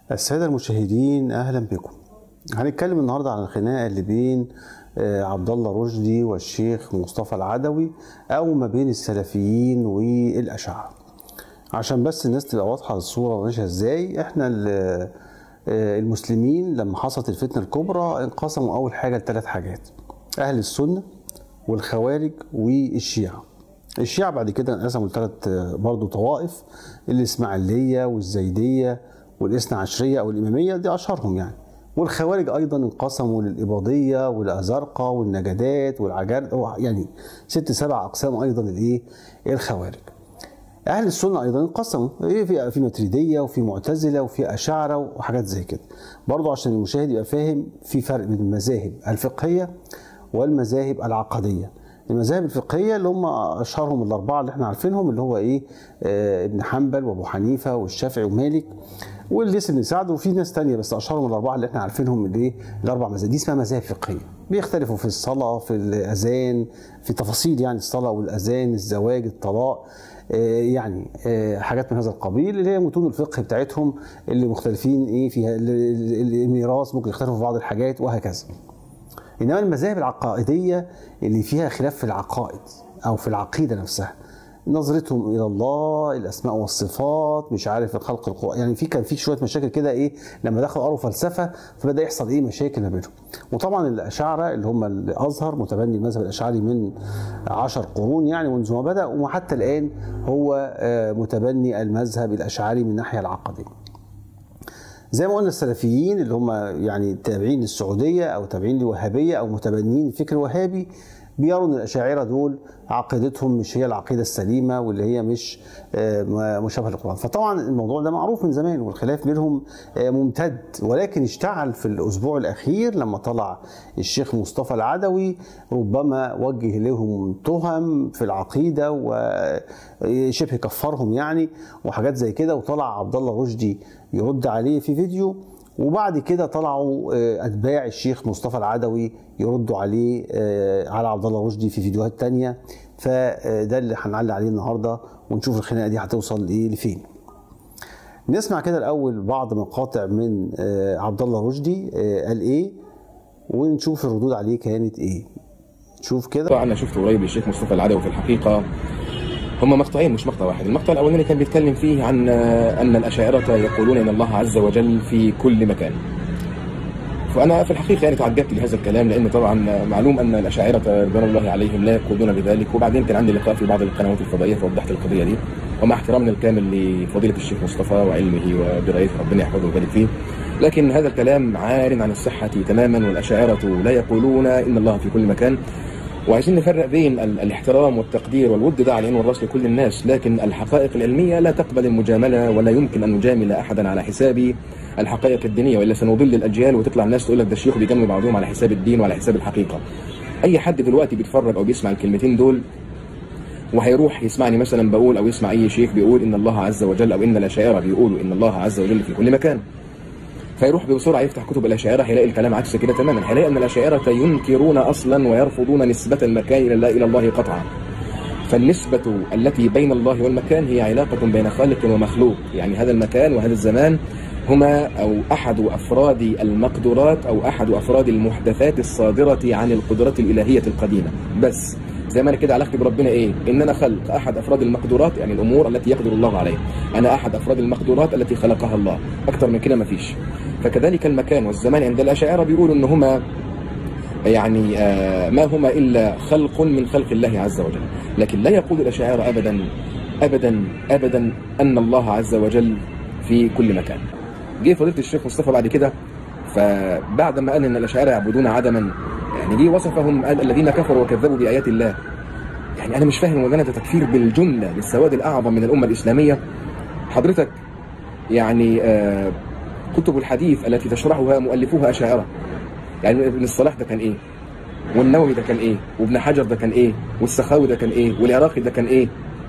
السادة المشاهدين أهلا بكم هنتكلم النهاردة عن الخناقة اللي بين آه، عبد الله رشدي والشيخ مصطفى العدوي أو ما بين السلفيين والأشاعرة عشان بس الناس تبقى واضحة الصورة ماشية إزاي إحنا ال- آه، المسلمين لما حصلت الفتنة الكبرى انقسموا أول حاجة لثلاث حاجات أهل السنة والخوارج والشيعة الشيعة بعد كده انقسموا لثلاث برضه طوائف الإسماعيلية والزيدية والاثنى عشرية أو الإمامية دي أشهرهم يعني والخوارج أيضا انقسموا للإباضية والأزارقة والنجدات والعجار يعني ست سبع أقسام أيضا الإيه الخوارج اهل السنه ايضا انقسموا ايه في في ماتريديه وفي معتزله وفي اشاعره وحاجات زي كده برضو عشان المشاهد يبقى فاهم في فرق بين المذاهب الفقهيه والمذاهب العقديه المذاهب الفقهيه اللي هم اشهرهم الاربعه اللي احنا عارفينهم اللي هو ايه آه ابن حنبل وابو حنيفه والشافعي ومالك والليث بن سعد وفي ناس تانية بس اشهرهم الاربعه اللي احنا عارفينهم اللي ايه الاربع مذاهب دي اسمها مذاهب فقهيه بيختلفوا في الصلاه في الاذان في تفاصيل يعني الصلاه والاذان الزواج الطلاق آه، يعني آه، حاجات من هذا القبيل اللي هي متون الفقه بتاعتهم اللي مختلفين ايه فيها ال- ال- الميراث ممكن يختلفوا في بعض الحاجات وهكذا انما المذاهب العقائديه اللي فيها خلاف في العقائد او في العقيده نفسها نظرتهم الى الله الاسماء والصفات مش عارف الخلق القرآن يعني في كان في شويه مشاكل كده ايه لما دخلوا قروا فلسفه فبدا يحصل ايه مشاكل ما بينهم وطبعا الاشاعره اللي هم الازهر متبني المذهب الاشعري من عشر قرون يعني منذ ما بدا وحتى الان هو آه، متبني المذهب الاشعري من الناحيه العقديه زي ما قلنا السلفيين اللي هم يعني تابعين للسعوديه او تابعين للوهابيه او متبنين الفكر الوهابي بيروا ان الاشاعره دول عقيدتهم مش هي العقيده السليمه واللي هي مش آه، مشابهه للقران فطبعا الموضوع ده معروف من زمان والخلاف بينهم آه، ممتد ولكن اشتعل في الاسبوع الاخير لما طلع الشيخ مصطفى العدوي ربما وجه لهم تهم في العقيده وشبه كفرهم يعني وحاجات زي كده وطلع عبد الله رشدي يرد عليه في فيديو وبعد كده طلعوا آه، اتباع الشيخ مصطفى العدوي يردوا عليه آه، على عبد الله رشدي في فيديوهات تانية فده اللي هنعلق عليه النهارده ونشوف الخناقه دي هتوصل لايه لفين نسمع كده الاول بعض مقاطع من آه، عبد الله رشدي آه، قال ايه ونشوف الردود عليه كانت ايه شوف كده طبعا انا شفت قريب للشيخ مصطفى العدوي في الحقيقه هما مقطعين مش مقطع واحد المقطع الاولاني كان بيتكلم فيه عن آه، ان الاشاعره يقولون ان الله عز وجل في كل مكان فانا في الحقيقه يعني تعجبت لهذا الكلام لان طبعا معلوم ان الاشاعره رضوان الله عليهم لا يقولون بذلك وبعدين كان عندي لقاء في بعض القنوات الفضائيه فوضحت القضيه دي ومع احترامنا الكامل لفضيله الشيخ مصطفى وعلمه ودرايته ربنا يحفظه ويبارك فيه لكن هذا الكلام عار عن الصحه تماما والاشاعره لا يقولون ان الله في كل مكان وعايزين نفرق بين ال- الاحترام والتقدير والود ده على العين والراس لكل الناس لكن الحقائق العلميه لا تقبل المجامله ولا يمكن ان نجامل احدا على حساب الحقائق الدينيه والا سنضل الاجيال وتطلع الناس تقول لك ده الشيوخ بيجاملوا بعضهم على حساب الدين وعلى حساب الحقيقه. اي حد دلوقتي بيتفرج او بيسمع الكلمتين دول وهيروح يسمعني مثلا بقول او يسمع اي شيخ بيقول ان الله عز وجل او ان الاشاعره بيقولوا ان الله عز وجل في كل مكان. فيروح بسرعه يفتح كتب الاشاعره هيلاقي الكلام عكس كده تماما هيلاقي ان الاشاعره ينكرون اصلا ويرفضون نسبه المكان الى الله- الى الله قطعا فالنسبة التي بين الله والمكان هي علاقة بين خالق ومخلوق يعني هذا المكان وهذا الزمان هما أو أحد أفراد المقدورات أو أحد أفراد المحدثات الصادرة عن القدرة الإلهية القديمة بس زي ما انا كده علاقتي بربنا ايه؟ ان انا خلق احد افراد المقدورات يعني الامور التي يقدر الله عليها. انا احد افراد المقدورات التي خلقها الله، اكثر من كده مفيش. فكذلك المكان والزمان عند الاشاعره بيقولوا ان هما يعني آه، ما هما إلا خلق من خلق الله عز وجل لكن لا يقول الأشاعرة أبدا أبدا أبدا أن الله عز وجل في كل مكان جه فضيلة الشيخ مصطفى بعد كده فبعد ما قال ان الاشاعره يعبدون عدما يعني جه وصفهم قال الذين كفروا وكذبوا بايات الله يعني انا مش فاهم ولا ده تكفير بالجمله للسواد الاعظم من الامه الاسلاميه حضرتك يعني آه كتب الحديث التي تشرحها مؤلفوها اشاعره يعني ابن الصلاح ده كان ايه والنووي ده كان ايه وابن حجر ده كان ايه والسخاوي ده كان ايه والعراقي ده كان ايه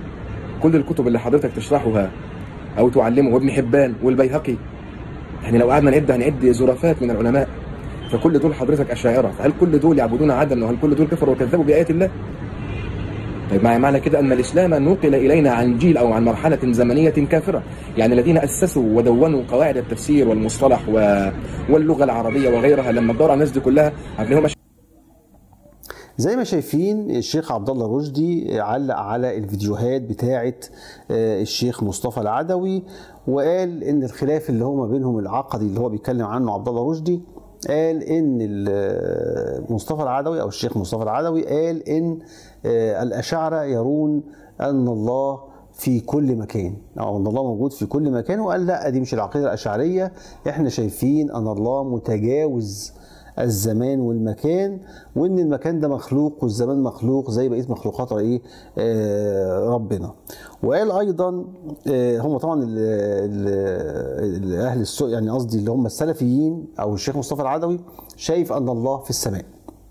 كل الكتب اللي حضرتك تشرحها او تعلمه وابن حبان والبيهقي يعني لو قعدنا نعد هنعد زرافات من العلماء فكل دول حضرتك اشاعره فهل كل دول يعبدون عدم وهل كل دول كفروا وكذبوا بايات الله طيب مع- معنى كده ان الاسلام نقل الينا عن جيل او عن مرحله زمنيه كافره يعني الذين اسسوا ودونوا قواعد التفسير والمصطلح و... واللغه العربيه وغيرها لما تدور على الناس دي كلها هتلاقيهم زي ما شايفين الشيخ عبد الله رشدي علق على الفيديوهات بتاعه آه، الشيخ مصطفى العدوي وقال ان الخلاف اللي هو ما بينهم العقدي اللي هو بيتكلم عنه عبد الله رشدي قال ان ال- مصطفى العدوي او الشيخ مصطفى العدوي قال ان آه، الاشاعره يرون ان الله في كل مكان او ان الله موجود في كل مكان وقال لا دي مش العقيده الاشعريه احنا شايفين ان الله متجاوز الزمان والمكان وان المكان ده مخلوق والزمان مخلوق زي بقيه مخلوقات ايه آه، ربنا وقال ايضا آه، هم طبعا ال- ال- ال- اهل السوق يعني قصدي اللي هم السلفيين او الشيخ مصطفى العدوي شايف ان الله في السماء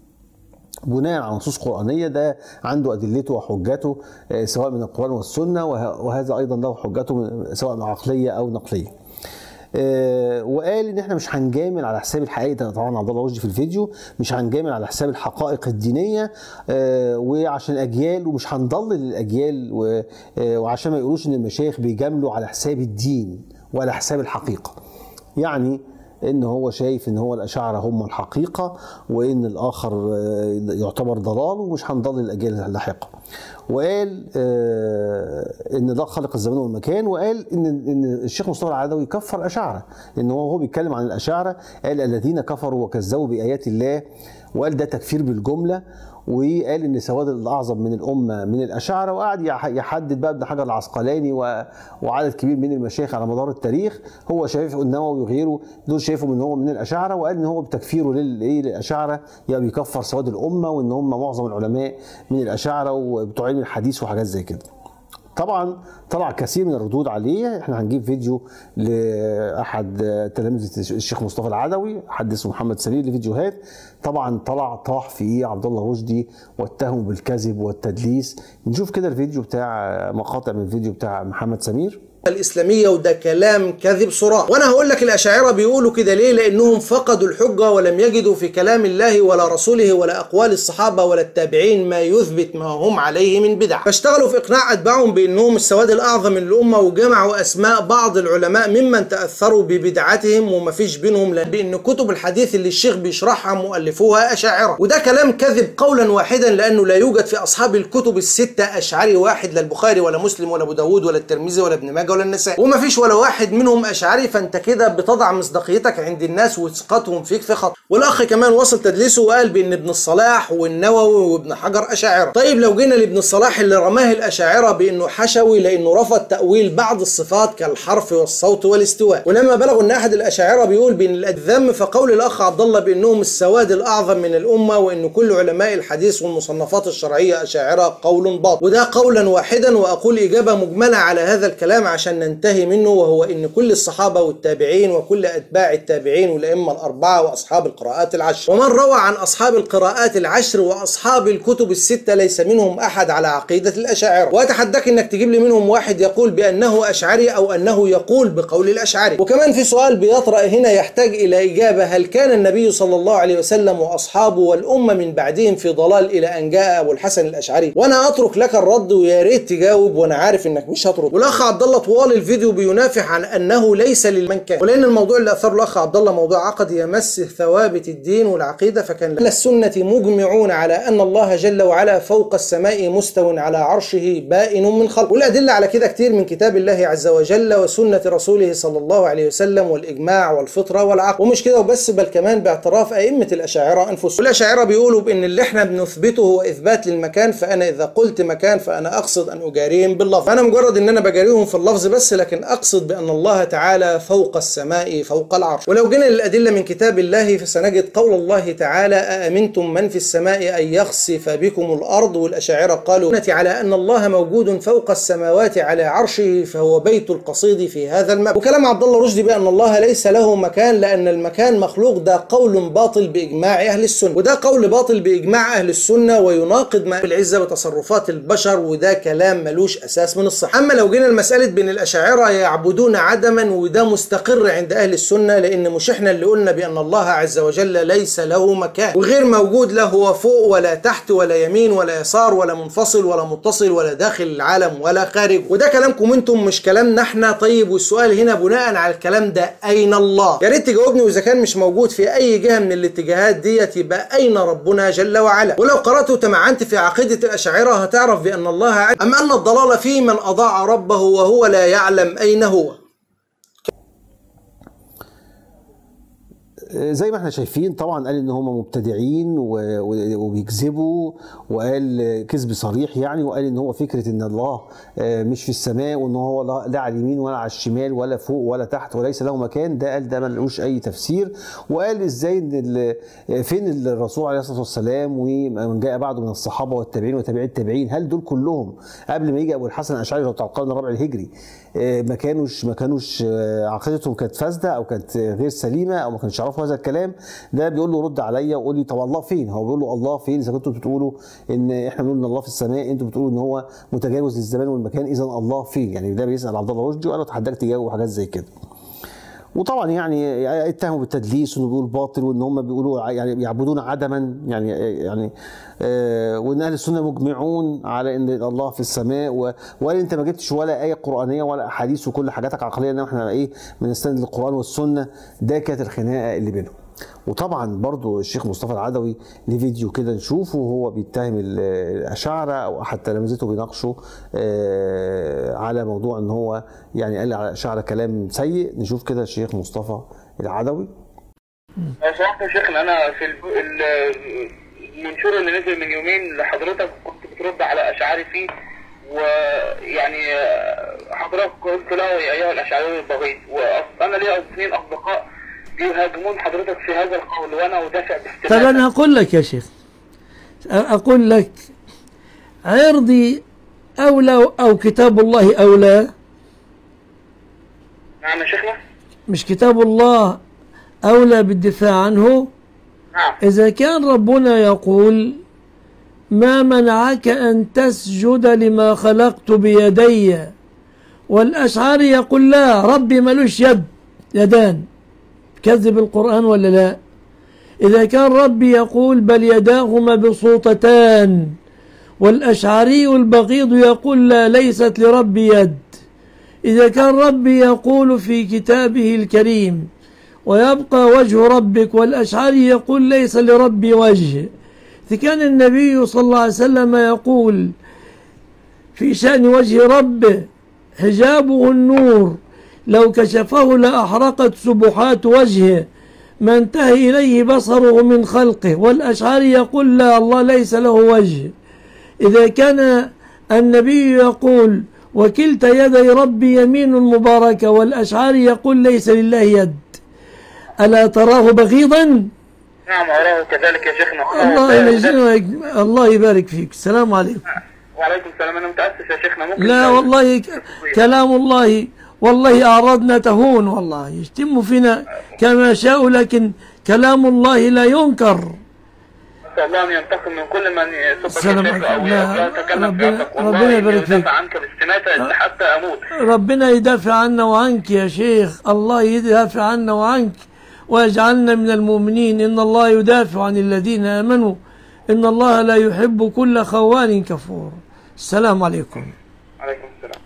بناء على نصوص قرآنية ده عنده أدلته وحجته آه، سواء من القرآن والسنة وه- وهذا أيضا له حجته من- سواء عقلية أو نقلية آه، وقال ان احنا مش هنجامل على حساب الحقائق ده طبعا عبد الله رشدي في الفيديو مش هنجامل على حساب الحقائق الدينيه آه، وعشان اجيال ومش هنضلل الاجيال و- آه، وعشان ما يقولوش ان المشايخ بيجاملوا على حساب الدين ولا حساب الحقيقه يعني ان هو شايف ان هو الاشاعره هم الحقيقه وان الاخر آه، يعتبر ضلال ومش هنضلل الاجيال اللاحقه وقال آه، ان ده خالق الزمان والمكان وقال ان ان الشيخ مصطفى العدوي كفر اشاعره ان هو هو بيتكلم عن الاشاعره قال الذين كفروا وكذبوا بايات الله وقال ده تكفير بالجمله وقال ان سواد الاعظم من الامه من الاشاعره وقعد يح- يحدد بقى ابن حجر العسقلاني و- وعدد كبير من المشايخ على مدار التاريخ هو شايف النووي وغيره دول شايفهم ان هو من الاشاعره وقال ان هو بتكفيره للايه للاشاعره يعني بيكفر سواد الامه وان هم معظم العلماء من الاشاعره وبتوع علم الحديث وحاجات زي كده طبعا طلع كثير من الردود عليه احنا هنجيب فيديو لاحد تلامذه الشيخ مصطفى العدوي حد اسمه محمد سليم لفيديوهات طبعا طلع طاح فيه عبد الله رشدي واتهمه بالكذب والتدليس نشوف كده الفيديو بتاع مقاطع من الفيديو بتاع محمد سمير الإسلامية وده كلام كذب صراح وأنا هقول لك الأشاعرة بيقولوا كده ليه لأنهم فقدوا الحجة ولم يجدوا في كلام الله ولا رسوله ولا أقوال الصحابة ولا التابعين ما يثبت ما هم عليه من بدع فاشتغلوا في إقناع أتباعهم بأنهم السواد الأعظم من الأمة وجمعوا أسماء بعض العلماء ممن تأثروا ببدعتهم وما فيش بينهم لأن بأن كتب الحديث اللي الشيخ بيشرحها مؤلفوها أشاعرة وده كلام كذب قولا واحدا لأنه لا يوجد في أصحاب الكتب الستة أشعري واحد لا البخاري ولا مسلم ولا أبو داود ولا الترمذي ولا ابن ماجه ولا النسائي وما فيش ولا واحد منهم أشعري فأنت كده بتضع مصداقيتك عند الناس وثقتهم فيك في خطر والأخ كمان وصل تدليسه وقال بأن ابن الصلاح والنووي وابن حجر أشاعرة طيب لو جينا لابن الصلاح اللي رماه الأشاعرة بأنه حشوي لأنه رفض تأويل بعض الصفات كالحرف والصوت والاستواء ولما بلغوا أن أحد الأشاعرة بيقول بأن الذم فقول الأخ عبد الله بأنهم السواد الأعظم من الأمة وأن كل علماء الحديث والمصنفات الشرعية أشاعرة قول باطل وده قولا واحدا وأقول إجابة مجملة على هذا الكلام عشان ننتهي منه وهو أن كل الصحابة والتابعين وكل أتباع التابعين والأئمة الأربعة وأصحاب القراءات العشر ومن روى عن أصحاب القراءات العشر وأصحاب الكتب الستة ليس منهم أحد على عقيدة الأشاعرة وأتحداك أنك تجيب لي منهم واحد يقول بأنه أشعري أو أنه يقول بقول الأشعري وكمان في سؤال بيطرأ هنا يحتاج إلى إجابة هل كان النبي صلى الله عليه وسلم وأصحابه والأمة من بعدهم في ضلال إلى أن جاء أبو الحسن الأشعري وأنا أترك لك الرد ويا ريت تجاوب وأنا عارف إنك مش هترد والأخ عبد الله طوال الفيديو بينافح عن أنه ليس لمن كان ولأن الموضوع اللي أثره الأخ عبد الله موضوع عقدي يمس ثوابت الدين والعقيدة فكان أهل السنة مجمعون على أن الله جل وعلا فوق السماء مستو على عرشه بائن من خلقه والأدلة على كده كتير من كتاب الله عز وجل وسنة رسوله صلى الله عليه وسلم والإجماع والفطرة والعقل ومش كده وبس بل كمان باعتراف أئمة الأشاعرة أنفسهم والأشاعرة بيقولوا بأن اللي احنا بنثبته هو إثبات للمكان فأنا إذا قلت مكان فأنا أقصد أن أجاريهم باللفظ فأنا مجرد أن أنا بجاريهم في اللفظ بس لكن أقصد بأن الله تعالى فوق السماء فوق العرش ولو جينا للأدلة من كتاب الله فسنجد قول الله تعالى أأمنتم من في السماء أن يخسف بكم الأرض والأشاعرة قالوا على أن الله موجود فوق السماوات على عرشه فهو بيت القصيد في هذا المبنى وكلام عبد الله رشدي بأن الله ليس له مكان لأن المكان مخلوق ده قول باطل بإجماع أهل السنة وده قول باطل بإجماع أهل السنة ويناقض ما العزة وتصرفات البشر وده كلام ملوش أساس من الصحة أما لو جينا لمسألة بين الأشاعرة يعبدون عدما وده مستقر عند أهل السنة لأن مش احنا اللي قلنا بأن الله عز وجل ليس له مكان وغير موجود لا هو فوق ولا تحت ولا يمين ولا يسار ولا منفصل ولا متصل ولا داخل العالم ولا خارج وده كلامكم انتم مش كلامنا احنا طيب والسؤال هنا بناء على الكلام ده أين الله يا ريت تجاوبني وإذا كان مش موجود في أي جهة من الاتجاهات ديت يبقى أين ربنا جل وعلا ولو قرأت وتمعنت في عقيدة الأشاعرة هتعرف بأن الله عز أم أن الضلال في من أضاع ربه وهو لا يعلم أين هو زي ما احنا شايفين طبعا قال ان هم مبتدعين و- و- وبيكذبوا وقال كذب صريح يعني وقال ان هو فكره ان الله آه، مش في السماء وان هو لا لا على اليمين ولا على الشمال ولا فوق ولا تحت وليس له مكان ده قال ده ملوش اي تفسير وقال ازاي ان ال- فين الرسول عليه الصلاه والسلام ومن جاء بعده من الصحابه والتابعين وتابعي التابعين هل دول كلهم قبل ما يجي ابو الحسن الاشعري لو بتاع القرن الرابع الهجري آه، ما كانوش ما كانوش آه، عقيدتهم كانت فاسده او كانت غير سليمه او ما كانوش يعرفوا هذا الكلام ده بيقول له رد عليا وقول لي طب الله فين؟ هو بيقول له الله فين اذا كنتوا بتقولوا ان احنا بنقول ان الله في السماء انتوا بتقولوا ان هو متجاوز للزمان والمكان اذا الله فين؟ يعني ده بيسال عبد الله رشدي وقال له اتحداك تجاوب حاجات زي كده. وطبعا يعني اتهموا بالتدليس وانه بيقول باطل وان هم بيقولوا يعني يعبدون عدما يعني يعني آه، وان اهل السنه مجمعون على ان الله في السماء و- وقال انت ما جبتش ولا ايه قرانيه ولا احاديث وكل حاجاتك عقليه انما احنا ايه بنستند للقران والسنه ده كانت الخناقه اللي بينهم. وطبعا برضو الشيخ مصطفى العدوي ليه فيديو كده نشوفه وهو بيتهم ال- الاشاعره او احد تلامذته بيناقشوا آه، على موضوع ان هو يعني قال على الاشاعره كلام سيء نشوف كده الشيخ مصطفى العدوي صراحة يا شيخنا أنا في الب- ال- المنشور اللي نزل من يومين لحضرتك كنت بترد على أشعاري فيه ويعني آه، حضرتك قلت له يا أيها الأشعري البغيض وأنا ليا اثنين أصدقاء بيهاجمون حضرتك في هذا القول وأنا أدافع طب باستماتة أنا أقول لك يا شيخ أقول لك عرضي أولى أو كتاب الله أولى نعم يا شيخنا مش كتاب الله أولى بالدفاع عنه نعم إذا كان ربنا يقول ما منعك أن تسجد لما خلقت بيدي والأشعري يقول لا ربي ملوش يد يدان كذب القرآن ولا لا إذا كان ربي يقول بل يداه مبسوطتان والأشعري البغيض يقول لا ليست لربي يد إذا كان ربي يقول في كتابه الكريم ويبقى وجه ربك والأشعري يقول ليس لربي وجه إذا كان النبي صلى الله عليه وسلم يقول في شأن وجه ربه حجابه النور لو كشفه لأحرقت سبحات وجهه ما انتهى إليه بصره من خلقه والأشعري يقول لا الله ليس له وجه إذا كان النبي يقول وكلتا يدي ربي يمين مباركة والأشعري يقول ليس لله يد ألا تراه بغيضا نعم أراه كذلك يا شيخنا الله يجزيك الله يبارك فيك السلام عليكم وعليكم السلام أنا متأسف يا شيخنا ممكن لا والله ك- كلام الله والله أعراضنا تهون والله يشتم فينا كما شاء لكن كلام الله لا ينكر نسأل الله أن ينتقم من كل من يسبك السلام الشيخ أو عليكم. لا، يتكلم في ربنا- حقك ربنا والله يبارك فيك. يدافع عنك باستماتة حتى أموت ربنا يدافع عنا وعنك يا شيخ الله يدافع عنا وعنك ويجعلنا من المؤمنين إن الله يدافع عن الذين آمنوا إن الله لا يحب كل خوان كفور السلام عليكم عليكم السلام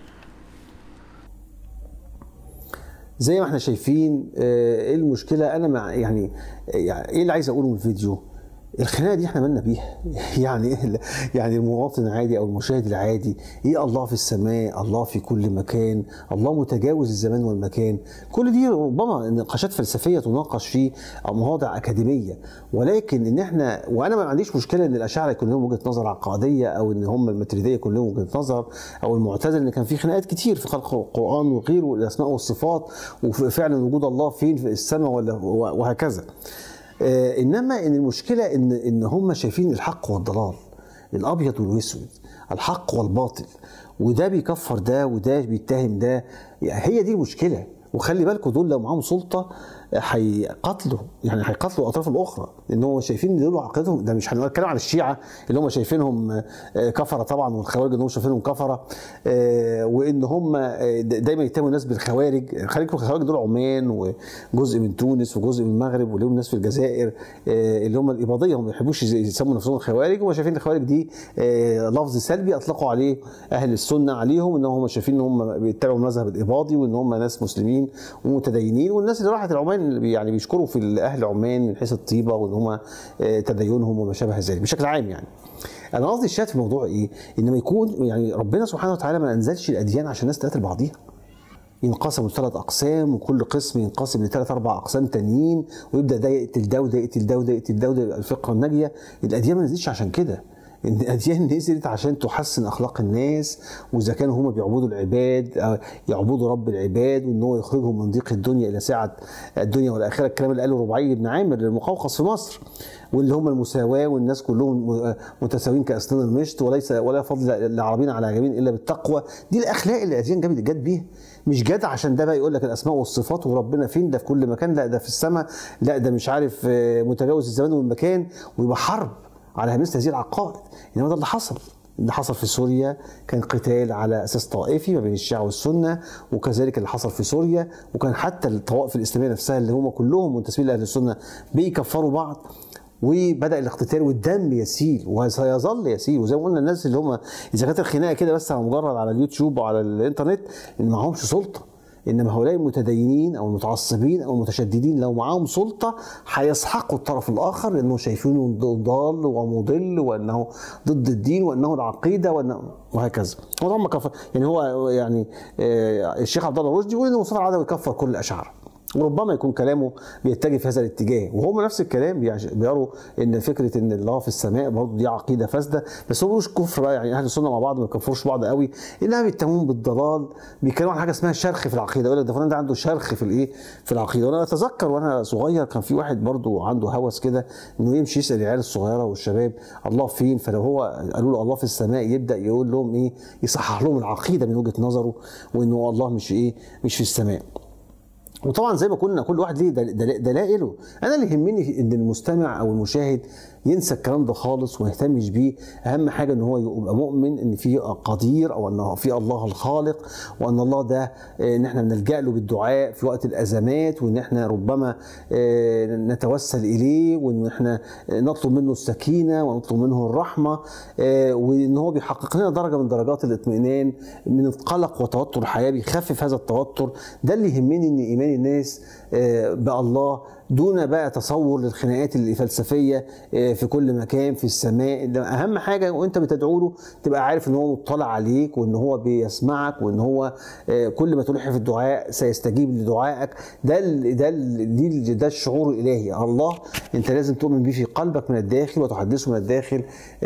زي ما احنا شايفين آه، ايه المشكله انا مع يعني يعني ايه اللي عايز اقوله من الفيديو الخناقه دي احنا مالنا بيها يعني إيه ال- يعني المواطن العادي او المشاهد العادي ايه الله في السماء الله في كل مكان الله متجاوز الزمان والمكان كل دي ربما نقاشات فلسفيه تناقش في مواضع اكاديميه ولكن ان احنا وانا ما عنديش مشكله ان الاشاعره يكون لهم وجهه نظر عقاديه او ان هم الماتريديه يكون لهم وجهه نظر او المعتزله ان كان في خناقات كتير في خلق القران وغيره والاسماء والصفات وفعلا وجود الله فين في السماء ولا وهكذا آه، انما ان المشكله ان ان هم شايفين الحق والضلال الابيض والاسود الحق والباطل وده بيكفر ده وده بيتهم ده يعني هي دي المشكله وخلي بالكم دول لو معاهم سلطه هيقاتلوا يعني هيقاتلوا الاطراف الاخرى لان هم شايفين ان دول عقيدتهم ده مش هنتكلم عن الشيعه اللي هم شايفينهم آه، كفره طبعا والخوارج اللي هم شايفينهم كفره آه، وان هم آه، دايما يتهموا الناس بالخوارج الخارج الخوارج دول عمان وجزء من تونس وجزء من المغرب ولهم ناس في الجزائر آه، اللي هم الاباضيه هم ما بيحبوش يسموا نفسهم خوارج وشايفين الخوارج دي آه، لفظ سلبي اطلقوا عليه اهل السنه عليهم ان هم شايفين ان هم بيتبعوا المذهب الاباضي وان هم ناس مسلمين ومتدينين والناس اللي راحت العمان اللي بي- يعني بيشكروا في اهل عمان من حيث الطيبه وان هم آه، تدينهم وما شابه ذلك بشكل عام يعني انا قصدي الشاهد في الموضوع ايه؟ انما يكون يعني ربنا سبحانه وتعالى ما انزلش الاديان عشان الناس تقاتل بعضيها ينقسموا لثلاث اقسام وكل قسم ينقسم لثلاث اربع اقسام تانيين ويبدا ده يقتل ده وده يقتل ده وده يقتل ده وده يبقى الفقه الناجيه الاديان ما نزلتش عشان كده ان الاديان نزلت عشان تحسن اخلاق الناس واذا كانوا هم بيعبدوا العباد أو يعبدوا رب العباد وان هو يخرجهم من ضيق الدنيا الى سعه الدنيا والاخره الكلام اللي قاله ربعي بن عامر للمقوقص في مصر واللي هم المساواه والناس كلهم م- متساويين كاسنان المشط وليس ولا فضل لعربين على عجمين الا بالتقوى دي الاخلاق اللي الاديان جابت جت بيها مش جت عشان ده بقى يقول لك الاسماء والصفات وربنا فين ده في كل مكان لا ده في السماء لا ده مش عارف آه، متجاوز الزمان والمكان ويبقى حرب على مثل هذه العقائد انما ده اللي حصل اللي حصل في سوريا كان قتال على اساس طائفي ما بين الشيعه والسنه وكذلك اللي حصل في سوريا وكان حتى الطوائف الاسلاميه نفسها اللي هم كلهم منتسبين لاهل السنه بيكفروا بعض وبدا الاقتتال والدم يسيل وسيظل يسيل وزي ما قلنا الناس اللي هم اذا كانت الخناقه كده بس على مجرد على اليوتيوب وعلى الانترنت ان معهمش سلطه انما هؤلاء المتدينين او المتعصبين او المتشددين لو معاهم سلطه هيسحقوا الطرف الاخر لانه شايفينه ضال ومضل وانه ضد الدين وانه العقيده وانه وهكذا هو طبعا ما كفر يعني هو يعني آه، الشيخ عبد الله رشدي يقول ان مصطفى العدوي يكفر كل الاشاعره وربما يكون كلامه بيتجه في هذا الاتجاه وهم نفس الكلام بيعش- بيروا ان فكره ان الله في السماء برضه دي عقيده فاسده بس هو مش كفر بقى يعني اهل السنه مع بعض ما يكفروش بعض قوي انها بيتهمون بالضلال بيتكلموا عن حاجه اسمها شرخ في العقيده يقول لك ده فلان ده عنده شرخ في الايه في العقيده وانا اتذكر وانا صغير كان في واحد برضه عنده هوس كده انه يمشي يسال العيال الصغيره والشباب الله فين فلو هو قالوا له الله في السماء يبدا يقول لهم ايه يصحح لهم العقيده من وجهه نظره وانه الله مش ايه مش في السماء وطبعا زي ما كنا كل واحد ليه دل- دل- دلائله انا اللي يهمني ان المستمع او المشاهد ينسى الكلام ده خالص وما يهتمش بيه اهم حاجه ان هو يبقى مؤمن ان في قدير او ان في الله الخالق وان الله ده آه، ان احنا بنلجا له بالدعاء في وقت الازمات وان احنا ربما آه، نتوسل اليه وان احنا آه، نطلب منه السكينه ونطلب منه الرحمه آه، وان هو بيحقق لنا درجه من درجات الاطمئنان من القلق وتوتر الحياه بيخفف هذا التوتر ده اللي يهمني ان ايمان الناس آه، بالله دون بقى تصور للخناقات الفلسفيه آه، في كل مكان في السماء ده اهم حاجه وانت بتدعو له تبقى عارف ان هو مطلع عليك وان هو بيسمعك وان هو آه، كل ما تلح في الدعاء سيستجيب لدعائك ده ال ده ال دي ده الشعور الالهي الله انت لازم تؤمن به في قلبك من الداخل وتحدثه من الداخل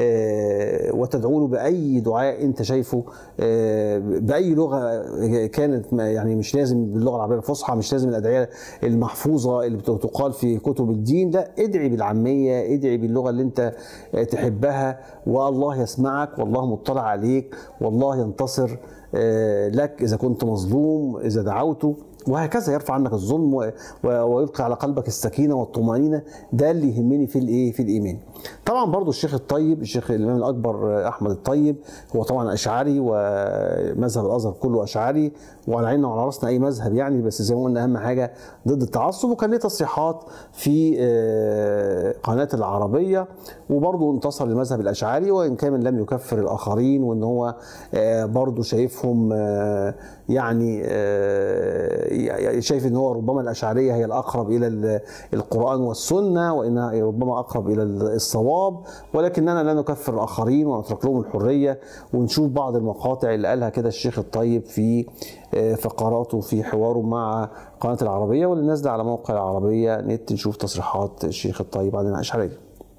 آه، وتدعو له باي دعاء انت شايفه آه، باي لغه كانت ما- يعني مش لازم باللغه العربيه الفصحى مش لازم الادعيه المحفوظه اللي بتقال في كتب الدين لا ادعي بالعاميه ادعي باللغه اللي انت آه، تحبها والله يسمعك والله مطلع عليك والله ينتصر آه، لك اذا كنت مظلوم اذا دعوته وهكذا يرفع عنك الظلم و- و- ويلقي على قلبك السكينه والطمانينه ده اللي يهمني في الايه في الايمان طبعا برضو الشيخ الطيب الشيخ الامام الاكبر آه، احمد الطيب هو طبعا اشعري ومذهب الازهر كله اشعري وعلى عيننا وعلى راسنا اي مذهب يعني بس زي ما قلنا اهم حاجه ضد التعصب وكان ليه تصريحات في آه، قناه العربيه وبرضه انتصر للمذهب الاشعري وان كان لم يكفر الاخرين وان هو آه، برضه شايفهم آه، يعني آه، شايف ان هو ربما الاشعريه هي الاقرب الى ال- القران والسنه وانها ربما اقرب الى الصواب ولكننا لا نكفر الاخرين ونترك لهم الحريه ونشوف بعض المقاطع اللي قالها كده الشيخ الطيب في آه، فقراته في حواره مع قناه العربيه واللي نازله على موقع العربيه نت نشوف تصريحات الشيخ الطيب عن الاشعريه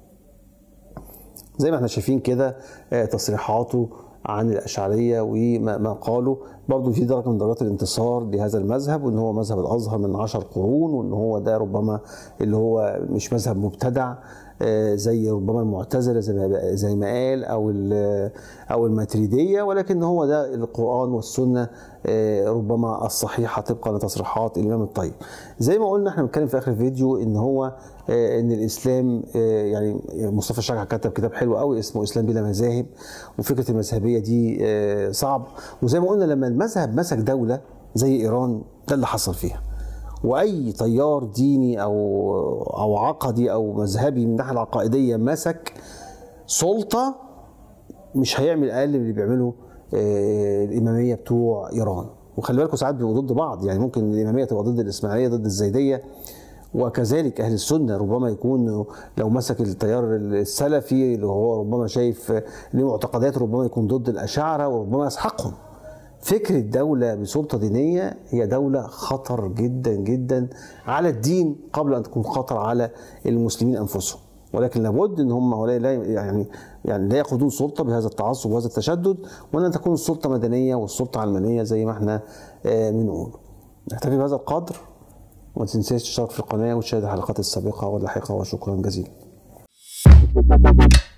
زي ما احنا شايفين كده آه، تصريحاته عن الأشعرية وما ما قاله برضو في درجة من درجات الانتصار لهذا المذهب وإن هو مذهب الأزهر من عشر قرون وإن هو ده ربما اللي هو مش مذهب مبتدع آه، زي ربما المعتزله زي ما زي ما قال او ال- او الماتريديه ولكن هو ده القران والسنه آه، ربما الصحيحه طبقا لتصريحات الامام الطيب. زي ما قلنا احنا بنتكلم في اخر الفيديو ان هو آه، ان الاسلام آه، يعني مصطفى الشجع كتب كتاب حلو قوي اسمه اسلام بلا مذاهب وفكره المذهبيه دي آه، صعب وزي ما قلنا لما المذهب مسك دوله زي ايران ده اللي حصل فيها. واي تيار ديني او او عقدي او مذهبي من الناحيه العقائديه مسك سلطه مش هيعمل اقل من اللي بيعمله آه، الاماميه بتوع ايران وخلي بالكم ساعات بيبقوا ضد بعض يعني ممكن الاماميه تبقى ضد الاسماعيليه ضد الزيديه وكذلك اهل السنه ربما يكون لو مسك التيار السلفي اللي هو ربما شايف له معتقدات ربما يكون ضد الاشاعره وربما يسحقهم فكرة دولة بسلطة دينية هي دولة خطر جدا جدا على الدين قبل أن تكون خطر على المسلمين أنفسهم ولكن لابد ان هم هؤلاء لا يعني يعني لا ياخذون سلطه بهذا التعصب وهذا التشدد وان تكون السلطه مدنيه والسلطه علمانيه زي ما احنا آه، بنقول. نكتفي بهذا القدر وما تنساش تشترك في القناه وتشاهد الحلقات السابقه واللاحقه وشكرا جزيلا.